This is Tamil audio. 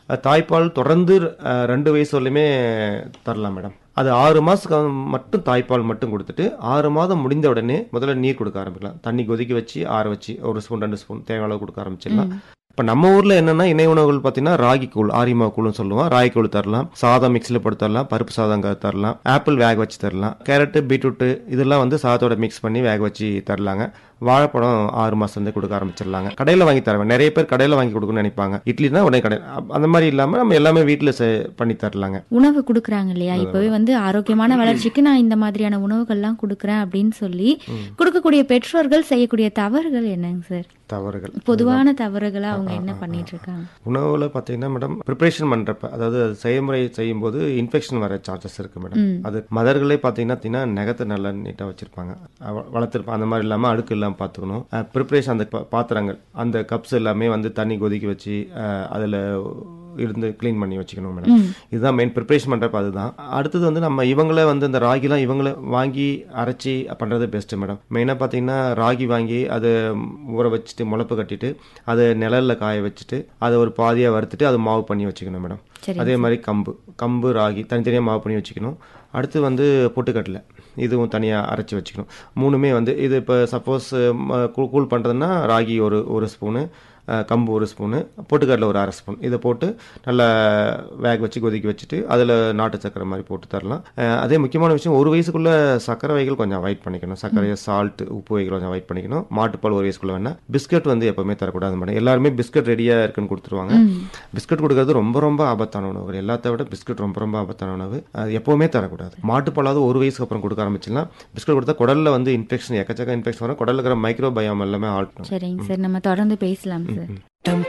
அஹ், தாய்ப்பால் தொடர்ந்து அஹ், ரெண்டு வயசு வரலையுமே தரலாம் மேடம் அது ஆறு மாதத்துக்கு மட்டும் தாய்ப்பால் மட்டும் கொடுத்துட்டு ஆறு மாதம் முடிந்த உடனே முதல்ல நீர் கொடுக்க ஆரம்பிக்கலாம் தண்ணி கொதிக்க வச்சு ஆற வச்சு ஒரு ஸ்பூன் ரெண்டு ஸ்பூன் தேவையான அளவு கொடுக்க ஆரம்பிச்சிடலாம் இப்போ நம்ம ஊரில் என்னென்னா இணை உணவுகள் பார்த்தீங்கன்னா ராகி கூழ் ஆரிமா கூழ்னு சொல்லுவோம் ராகி கூழ் தரலாம் சாதம் மிக்ஸில் போட்டு தரலாம் பருப்பு சாதம் க- தரலாம் ஆப்பிள் வேக வச்சு தரலாம் கேரட்டு பீட்ரூட்டு இதெல்லாம் வந்து சாதத்தோட மிக்ஸ் பண்ணி வேக வச்சு தரலாங்க வாழைப்பழம் ஆறு மாதத்துலேருந்து கொடுக்க ஆரம்பிச்சிடலாங்க கடையில் வாங்கி தருவேன் நிறைய பேர் கடையில் வாங்கி கொடுக்கணும்னு நினைப்பாங்க இட்லினா உடனே கடை அப்- அந்த மாதிரி இல்லாமல் நம்ம எல்லாமே வீட்டில் பண்ணி தரலாங்க உணவு கொடுக்குறாங்க இல்லையா இப்பவே வந்து ஆரோக்கியமான வளர்ச்சிக்கு நான் இந்த மாதிரியான உணவுகள்லாம் கொடுக்குறேன் அப்படின்னு சொல்லி கொடுக்கக்கூடிய பெற்றோர்கள் செய்யக்கூடிய தவறுகள் என்னங்க சார் தவறுகள் பொதுவான தவறுகளை அவங்க என்ன பண்ணிட்டு இருக்காங்க உணவுல பார்த்தீங்கன்னா மேடம் ப்ரிப்பரேஷன் பண்ணுறப்ப அதாவது அது செயல்முறை செய்யும்போது இன்ஃபெக்ஷன் வர சான்சஸ் இருக்கு மேடம் அது மதர்களே பார்த்தீங்கன்னா பார்த்தீங்கன்னா நகத்தை நல்லா நீட்டாக வச்சிருப்பாங்க அவ- வளர்த்திருப்பாங்க அந்த மாதிரி இல்லாமல் அழுக்கு இல்லாமல் பார்த்துக்கணும் ப்ரிப்பரேஷன் அந்த பா- பாத்திரங்கள் அந்த கப்ஸ் எல்லாமே வந்து தண்ணி கொதிக்க வச்சு அதில் இருந்து க்ளீன் பண்ணி வச்சுக்கணும் மேடம் இதுதான் மெயின் ப்ரிப்பரேஷன் பண்ணுறப்ப அதுதான் அடுத்தது வந்து நம்ம இவங்களே வந்து இந்த ராகிலாம் இவங்களே வாங்கி அரைச்சி பண்ணுறது பெஸ்ட்டு மேடம் மெயினாக பார்த்தீங்கன்னா ராகி வாங்கி அதை ஊற வச்சுட்டு முளப்பு கட்டிட்டு அதை நிழல்ல காய வச்சுட்டு அதை ஒரு பாதியாக வறுத்துட்டு அதை மாவு பண்ணி வச்சுக்கணும் மேடம் சரி அதே மாதிரி கம்பு கம்பு ராகி தனித்தனியாக மாவு பண்ணி வச்சுக்கணும் அடுத்து வந்து பொட்டுக்கடலை இதுவும் தனியாக அரைச்சி வச்சுக்கணும் மூணுமே வந்து இது இப்போ சப்போஸ் கூழ் பண்ணுறதுன்னா ராகி ஒரு ஒரு ஸ்பூனு அஹ், கம்பு ஒரு ஸ்பூனு பொட்டுக்கடலை ஒரு அரை ஸ்பூன் இதை போட்டு நல்லா வேக வச்சு கொதிக்க வச்சுட்டு அதில் நாட்டு சக்கரை மாதிரி போட்டு தரலாம் அஹ், அதே முக்கியமான விஷயம் ஒரு வயசுக்குள்ள சக்கரை வகைகள் கொஞ்சம் அவாய்ட் பண்ணிக்கணும் சர்க்கரை சால்ட் உப்பு வகைகள் கொஞ்சம் அவாய்ட் பண்ணிக்கணும் மாட்டுப்பால் ஒரு வயசுக்குள்ள வேணா பிஸ்கட் வந்து எப்பவுமே தரக்கூடாது மேடம் எல்லாருமே பிஸ்கட் ரெடியாக இருக்குன்னு கொடுத்துருவாங்க பிஸ்கட் கொடுக்கறது ரொம்ப ரொம்ப ஆபத்தான உணவு எல்லாத்த விட பிஸ்கட் ரொம்ப ரொம்ப ஆபத்தான உணவு அது எப்பவுமே தரக்கூடாது மாட்டுப்பாலாவது ஒரு வயசுக்கு அப்புறம் கொடுக்க ஆரம்பிச்சிடலாம் பிஸ்கட் கொடுத்தா குடல்ல வந்து இன்ஃபெக்ஷன் எக்கச்சக்க இன்ஃபெக்ஷன் வரும் குடல்ல இருக்கிற மைக்ரோ பயம் எல்லாமே ஆல்ட்டும் சரிங்க சார் நம்ம தொடர்ந்து பேசலாம் சார் டம்